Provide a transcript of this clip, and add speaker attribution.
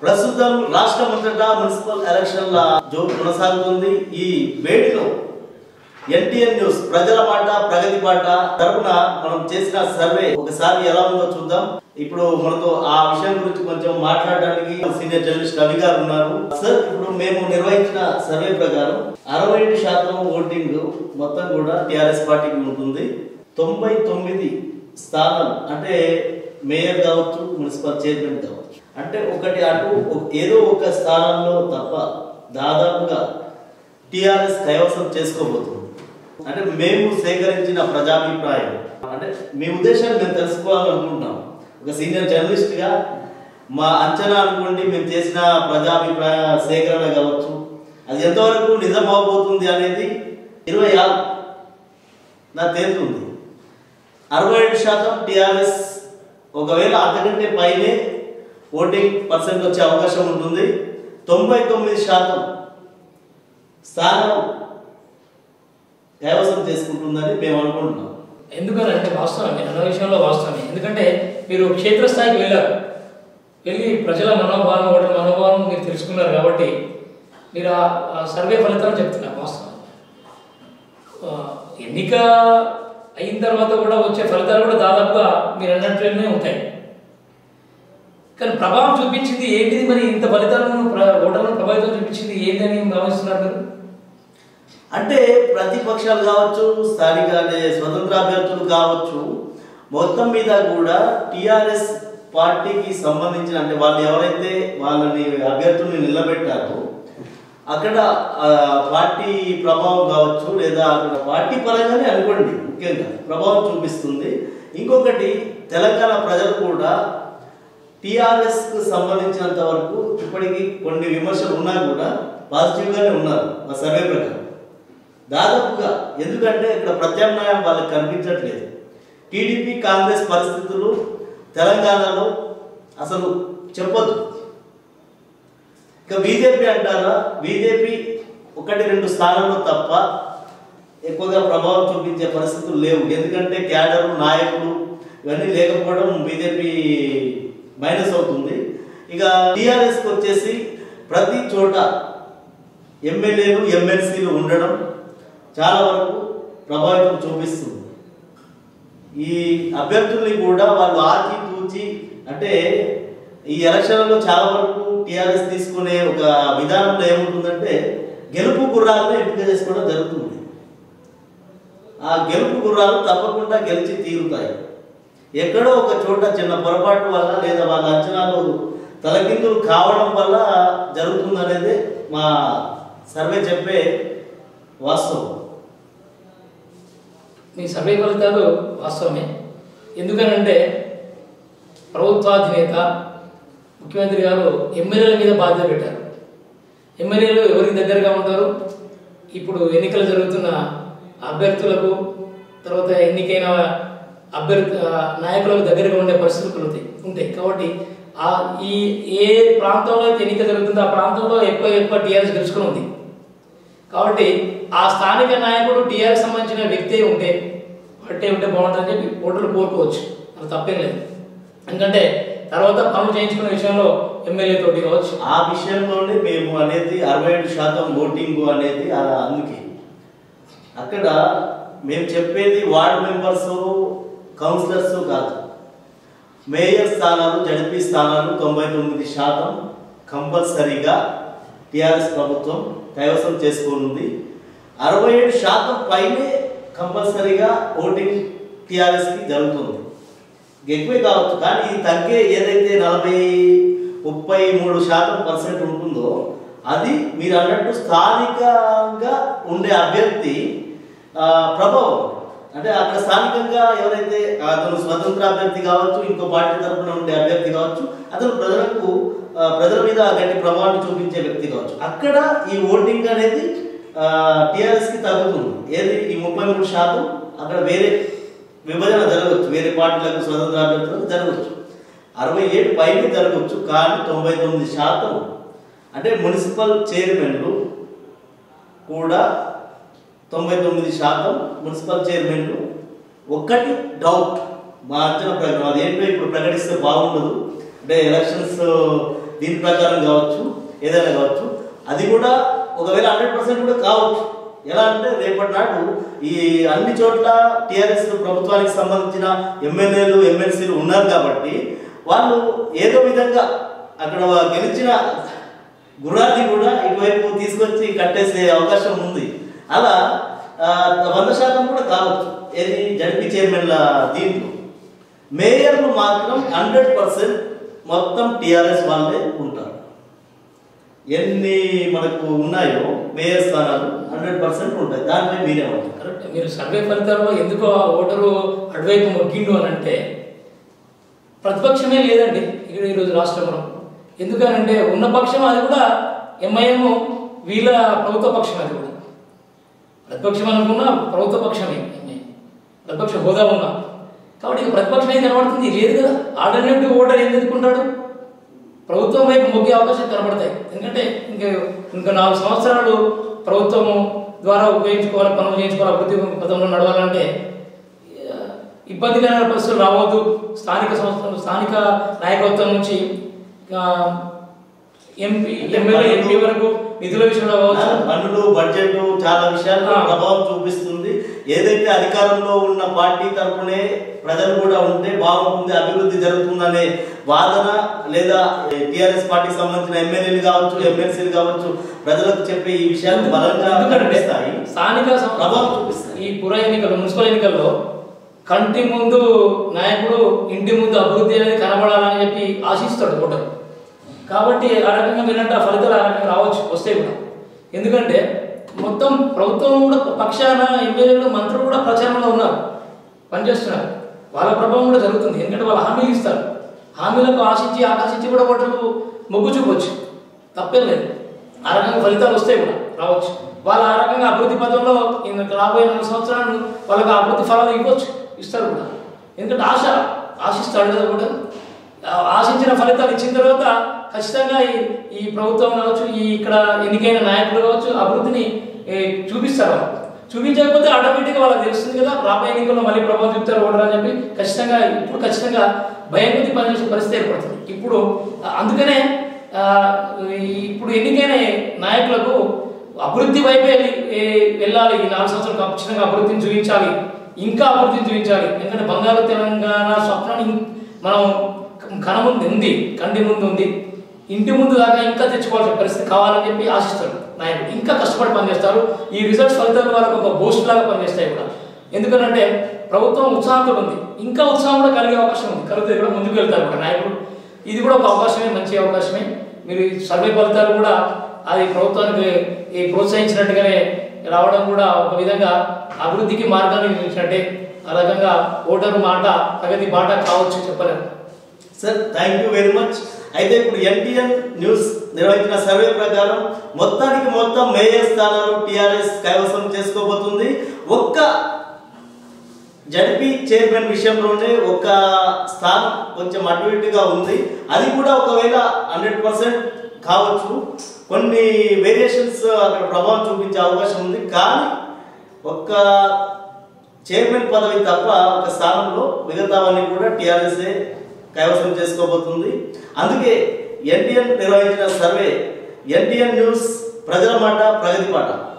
Speaker 1: ప్రస్తుతం రాష్ట్రమంతటా మున్సిపల్ ఎలక్షన్ల జో కొనసాగుతుంది ఈ వేడిలో ఎన్టీఎన్ న్యూస్ ప్రజల మాట ప్రగతి పాట తరపున మనం చేసిన సర్వే ఒకసారి ఎలా ఉందో చూద్దాం ఇప్పుడు మనతో ఆ విషయం గురించి కొంచెం మాట్లాడడానికి సీనియర్ జర్నలిస్ట్ కవి గారు ఉన్నారు సార్ ఇప్పుడు మేము నిర్వహించిన సర్వే ప్రకారం అరవై ఏడు శాతం ఓటింగ్ మొత్తం కూడా టిఆర్ఎస్ పార్టీకి ఉంటుంది తొంభై తొమ్మిది స్థానం అంటే మేయర్ కావచ్చు మున్సిపల్ చైర్మన్ కావచ్చు అంటే ఒకటి అటు ఒక- ఏదో ఒక స్థానంలో తప్ప దాదాపుగా టిఆర్ఎస్ కైవసం చేసుకోబోతుంది అంటే మేము సేకరించిన ప్రజాభిప్రాయం అంటే మీ ఉద్దేశాన్ని మేము తెలుసుకోవాలనుకుంటున్నాం ఒక సీనియర్ జర్నలిస్ట్ గా మా అంచనా అనుకోండి మేము చేసిన ప్రజాభిప్రాయ సేకరణ కావచ్చు అది ఎంతవరకు నిజం అవబోతుంది అనేది ఇరవై ఆరు నాకు తెలుస్తుంది అరవై ఏడు శాతం టిఆర్ఎస్ ఒకవేళ అంతకంటే పైనే ఓటింగ్ పర్సెంట్ వచ్చే అవకాశం ఉంటుంది తొంభై తొమ్మిది శాతం స్థానం కైవసం చేసుకుంటుందని మేము అనుకుంటున్నాం
Speaker 2: ఎందుకనంటే వాస్తవమే అన్న విషయంలో వాస్తవమే ఎందుకంటే మీరు క్షేత్రస్థాయికి వెళ్ళారు వెళ్ళి ప్రజల మనోభావం ఓటర్ మనోభావం మీరు తెలుసుకున్నారు కాబట్టి మీరు ఆ ఆ సర్వే ఫలితాలు చెప్తున్నారు వాస్తవం ఆ, ఎన్నిక అయిన తర్వాత కూడా వచ్చే ఫలితాలు కూడా దాదాపుగా మీరు అన్నట్లుగానే ఉంటాయి కానీ ప్రభావం చూపించింది ఏంటిది మరి ఇంత ఫలితాలను ప్ర- ఓటర్లను ప్రభావితం చూపించింది ఏంటని భావిస్తున్నారు మీరు
Speaker 1: అంటే ప్రతిపక్షాలు కావచ్చు స్థానిక అంటే స్వతంత్ర అభ్యర్థులు కావచ్చు మొత్తం మీద కూడా టిఆర్ఎస్ పార్టీకి సంబంధించిన అంటే వాళ్ళు ఎవరైతే వాళ్ళని అభ్యర్థుల్ని నిలబెట్టారో అక్కడ ఆ, పార్టీ ప్రభావం కావచ్చు లేదా అక్కడ పార్టీ పరంగానే అనుకోండి ముఖ్యంగా ప్రభావం చూపిస్తుంది ఇంకొకటి తెలంగాణ ప్రజలు కూడా టిఆర్ఎస్ కు సంబంధించినంత వరకు ఇప్పటికీ కొన్ని విమర్శలు ఉన్నా కూడా పాజిటివ్ గానే ఉన్నారు మా సర్వే ప్రకారం దాదాపుగా ఎందుకంటే ఇక్కడ ప్రత్యామ్నాయం వాళ్ళకి కనిపించట్లేదు టీడీపీ కాంగ్రెస్ పరిస్థితులు తెలంగాణలో అసలు చెప్పొద్దు ఇక బీజేపీ అంటారా బీజేపీ ఒకటి రెండు స్థానాల్లో తప్ప ఎక్కువగా ప్రభావం చూపించే పరిస్థితులు లేవు ఎందుకంటే క్యాడర్ నాయకులు ఇవన్నీ లేకపోవడం బీజేపీ మైనస్ అవుతుంది ఇక టీఆర్ఎస్కి వచ్చేసి ప్రతి చోట ఎమ్మెల్యేలు ఎమ్మెల్సీలు ఉండడం చాలా వరకు ప్రభావితం చూపిస్తుంది ఈ అభ్యర్థుల్ని కూడా వాళ్ళు ఆచి తూచి అంటే ఈ ఎలక్షన్లలో చాలా వరకు టీఆర్ఎస్ తీసుకునే ఒక విధానంలో ఏముంటుందంటే గెలుపు గుర్రాలను ఎంపిక చేసుకోవడం జరుగుతుంది ఆ గెలుపు గుర్రాలు తప్పకుండా గెలిచి తీరుతాయి ఎక్కడో ఒక చోట చిన్న పొరపాటు వల్ల లేదా వాళ్ళ అంచనాలు తలకిందులు కావడం వల్ల జరుగుతుందనేది మా సర్వే చెప్పే వాస్తవం
Speaker 2: మీ సర్వే ఫలితాలు వాస్తవమే ఎందుకనంటే ప్రభుత్వాధినేత ముఖ్యమంత్రి గారు ఎమ్మెల్యేల మీద బాధ్యత పెట్టారు ఎమ్మెల్యేలు ఎవరికి దగ్గరగా ఉంటారు ఇప్పుడు ఎన్నికలు జరుగుతున్న అభ్యర్థులకు తర్వాత ఎన్నికైన అభ్యర్థి ఆ, నాయకులకు దగ్గరగా ఉండే పరిస్థితులు కలుగుతాయి ఉంటాయి కాబట్టి ఆ ఈ ఏ ప్రాంతంలో అయితే ఎన్నిక జరుగుతుందో ఆ ప్రాంతంలో ఎక్కువ ఎక్కువ టీఆర్ఎస్ గెలుచుకుని ఉంది కాబట్టి ఆ స్థానిక నాయకుడు టీఆర్ఎస్ సంబంధించిన వ్యక్తి అయి ఉంటే పట్టే ఉంటే బాగుంటుందని చెప్పి ఓటర్లు కోరుకోవచ్చు అది తప్పేం లేదు ఎందుకంటే తర్వాత పనులు చేయించుకునే విషయంలో ఎమ్మెల్యే తోటి కావచ్చు
Speaker 1: ఆ విషయంలోనే మేము అనేది అరవై ఏడు శాతం ఓటింగ్ అనేది ఆ అందుకే అక్కడ మేము చెప్పేది వార్డు మెంబర్స్ కౌన్సిలర్స్ కాదు మేయర్ స్థానాలు జడ్పీ స్థానాలు తొంభై తొమ్మిది శాతం కంపల్సరీగా టిఆర్ఎస్ ప్రభుత్వం కైవసం చేసుకోనుంది అరవై ఏడు శాతం పైనే కంపల్సరీగా ఓటింగ్ టిఆర్ఎస్కి జరుగుతుంది ఎక్కువే కావచ్చు కానీ ఈ తగ్గే ఏదైతే నలభై ముప్పై మూడు శాతం పర్సెంట్ ఉంటుందో అది మీరు అన్నట్టు స్థానికంగా ఉండే అభ్యర్థి ఆ, ప్రభావం అంటే అక్కడ స్థానికంగా ఎవరైతే అతను స్వతంత్ర అభ్యర్థి కావచ్చు ఇంకో పార్టీ తరఫున ఉండే అభ్యర్థి కావచ్చు అతను ప్రజలకు ఆ, ప్రజల మీద గట్టి ప్రభావాన్ని చూపించే వ్యక్తి కావచ్చు అక్కడ ఈ ఓటింగ్ అనేది టిఆర్ఎస్ కి తగ్గుతుంది ఏది ఈ ముప్పై మూడు శాతం అక్కడ వేరే విభజన జరగవచ్చు వేరే పార్టీలకు స్వతంత్ర అభ్యర్థులకు జరగవచ్చు అరవై ఏడు పైన జరగవచ్చు కానీ తొంభై తొమ్మిది శాతం అంటే మున్సిపల్ చైర్మన్లు కూడా తొంభై తొమ్మిది శాతం మున్సిపల్ చైర్మన్లు ఒక్కటి డౌట్ మా అంచనా ప్రకారం అదేంటో ఇప్పుడు ప్రకటిస్తే బాగుండదు అంటే ఎలక్షన్స్ దీని ప్రకారం కావచ్చు ఏదైనా కావచ్చు అది కూడా ఒకవేళ హండ్రెడ్ పర్సెంట్ కూడా కావచ్చు ఎలా అంటే రేపటి నాడు ఈ అన్ని చోట్ల టిఆర్ఎస్ ప్రభుత్వానికి సంబంధించిన ఎమ్మెల్యేలు ఎమ్మెల్సీలు ఉన్నారు కాబట్టి వాళ్ళు ఏదో విధంగా అక్కడ గెలిచిన గుర్రాన్ని కూడా ఇటువైపు తీసుకొచ్చి కట్టేసే అవకాశం ఉంది అలా ఆ, వంద శాతం కూడా కావచ్చు ఏది జడ్పీ చైర్మన్ల దీంట్లో మేయర్లు మాత్రం హండ్రెడ్ పర్సెంట్ మొత్తం టిఆర్ఎస్ వాళ్ళే ఉంటారు ఎన్ని మనకు ఉన్నాయో మేయర్ స్థానాలు హండ్రెడ్ పర్సెంట్ ఉంటాయి దానిపై మీరేమంటారు
Speaker 2: కరెక్ట్ మీరు సర్వే ఫలితాల్లో ఎందుకో ఆ ఓటరు అటువైపు మొగ్గిండు అని అంటే ప్రతిపక్షమే లేదండి ఇక్కడ ఈరోజు రాష్ట్రంలో ఎందుకనంటే ఉన్న పక్షం అది కూడా ఎంఐఎం వీళ్ళ ప్రభుత్వ పక్షం అది కూడా ప్రతిపక్షం అనుకున్నా ప్రభుత్వ పక్షమే MIM. ప్రతిపక్ష హోదా ఉన్నా కాబట్టి ఇక ప్రతిపక్షం ఏం కనబడుతుంది లేదు కదా ఆల్టర్నేటివ్ ఓటర్ ఏం ఎదుర్కొంటాడు ప్రభుత్వం వైపు మొగ్గే అవకాశం కనబడతాయి ఎందుకంటే ఇంకా ఇంకా నాలుగు సంవత్సరాలు ప్రభుత్వము ద్వారా ఉపయోగించుకోవాలి పనులు చేయించుకోవాలి అభివృద్ధి పథంలో నడవాలంటే ఆ, ఇబ్బందికరమైన పరిస్థితులు రావద్దు స్థానిక సంస్థలు స్థానిక నాయకత్వం నుంచి ఆ, ఎంపీ ఎమ్మెల్యే ఎంపీ వరకు నిధుల విషయంలో కావచ్చు
Speaker 1: పన్నులు బడ్జెట్ చాలా విషయాల్లో
Speaker 2: ఆ.
Speaker 1: ప్రభావం చూపిస్తుంది ఏదైతే అధికారంలో ఉన్న పార్టీ తరపునే ప్రజలు కూడా ఉంటే బాగుంటుంది అభివృద్ధి జరుగుతుందనే వాదన లేదా టిఆర్ఎస్ పార్టీకి సంబంధించిన ఎమ్మెల్యేలు కావచ్చు ఎమ్మెల్సీలు కావచ్చు ప్రజలకు చెప్పే ఈ విషయాలు బలంగా
Speaker 2: ఎందుకంటే
Speaker 1: కనిపిస్తాయి
Speaker 2: స్థానిక సం-
Speaker 1: ప్రభావం చూపిస్తాయి.
Speaker 2: ఈ పుర ఎన్నికల్లో మున్సిపల్ ఎన్నికల్లో కంటి ముందు నాయకుడు ఇంటి ముందు అభివృద్ధి అనేది కనబడాలని చెప్పి ఆశిస్తాడు ఓటరు కాబట్టి ఆ రకంగా వినంటే ఆ ఫలితాలు ఆ రకంగా రావచ్చు వస్తాయి కూడా ఎందుకంటే మొత్తం ప్రభుత్వం కూడా పక్షాన ఎమ్మెల్యేలు మంత్రులు కూడా ప్రచారంలో ఉన్నారు పనిచేస్తున్నారు వాళ్ళ ప్రభావం కూడా జరుగుతుంది ఎందుకంటే వాళ్ళు హామీలు ఇస్తారు హామీలకు ఆశించి ఆకర్షించి కూడా ఓటర్లు మొగ్గు చూపొచ్చు తప్పేం లేదు ఆ రకంగా ఫలితాలు వస్తాయి కూడా రావచ్చు వాళ్ళు ఆ రకంగా అభివృద్ధి పదంలో ఇంకా రాబోయే నాలుగు సంవత్సరాలు వాళ్ళకి ఆ అభివృద్ధి ఫలాలు ఇవ్వచ్చు ఇస్తారు కూడా ఎందుకంటే ఆశ ఆశిస్తాడు కదా కూడా ఆ ఆశించిన ఫలితాలు ఇచ్చిన తర్వాత ఖచ్చితంగా ఈ ఈ ప్రభుత్వం కావచ్చు ఈ ఇక్కడ ఎన్నికైన నాయకులు కావచ్చు అభివృద్ధిని ఏ, చూపిస్తారు వాళ్ళు. చూపించకపోతే ఆటోమేటిక్గా వాళ్ళకి తెలుస్తుంది కదా రాబోయే ఎన్నికల్లో మళ్ళీ ప్రభావం చూపుతారు ఓటర్ అని చెప్పి ఖచ్చితంగా ఇప్పుడు ఖచ్చితంగా భయం కొద్ది పనిచేసే పరిస్థితి ఏర్పడుతుంది ఇప్పుడు ఆ, అందుకనే ఆ, ఈ- ఇప్పుడు ఎన్నికైన నాయకులకు అభివృద్ధి వైపే వెళ్ళి- ఏ- వెళ్ళాలి ఈ నాలుగు సంవత్సరాలు ఖచ్చితంగా అభివృద్ధిని చూపించాలి ఇంకా అభివృద్ధిని చూపించాలి ఎందుకంటే బంగారు తెలంగాణ స్వప్నాన్ని ఇం- మనం కన ముందు ఉంది కంటి ముందు ఉంది ఇంటి ముందు దాకా ఇంకా తెచ్చుకోవాల్సిన పరిస్థితి కావాలని చెప్పి ఆశిస్తారు నాయకుడు ఇంకా కష్టపడి పనిచేస్తారు ఈ రిజల్ట్స్ ఫలితాలు వాళ్ళకు ఒక బూస్ట్ లాగా పనిచేస్తాయి కూడా ఎందుకంటే ప్రభుత్వం ఉత్సాహంతో ఉంది ఇంకా ఉత్సాహం కూడా కలిగే అవకాశం ఉంది కలిగితే కూడా ముందుకు వెళ్తారు కూడా నాయకుడు ఇది కూడా ఒక అవకాశమే మంచి అవకాశమే మీరు ఈ సర్వే ఫలితాలు కూడా అది ప్రభుత్వానికి ఈ ప్రోత్సహించినట్టుగానే రావడం కూడా ఒక విధంగా అభివృద్ధికి మార్గాన్ని చూపించినట్టే ఆ రకంగా ఓటరు మాట ప్రగతి బాట కావచ్చు చెప్పలేము
Speaker 1: sir thank you very much అయితే ఇప్పుడు ఎన్టీఎన్ న్యూస్ నిర్వహించిన సర్వే ప్రకారం మొత్తానికి మొత్తం మేయర్ స్థానాలు టిఆర్ఎస్ కైవసం చేసుకోబోతుంది ఒక్క జడ్పీ చైర్మన్ విషయంలోనే ఒక స్థానం కొంచెం అటు ఇటుగా ఉంది అది కూడా ఒకవేళ హండ్రెడ్ పర్సెంట్ కావచ్చు కొన్ని వేరియేషన్స్ అక్కడ ప్రభావం చూపించే అవకాశం ఉంది కానీ ఒక్క చైర్మన్ పదవి తప్ప ఒక స్థానంలో మిగతావన్నీ కూడా టీఆర్ఎస్ఏ కైవసం చేసుకోబోతుంది అందుకే ఎన్టీఎన్ నిర్వహించిన సర్వే ఎన్టీఎన్ న్యూస్ ప్రజల మాట ప్రగతి పాట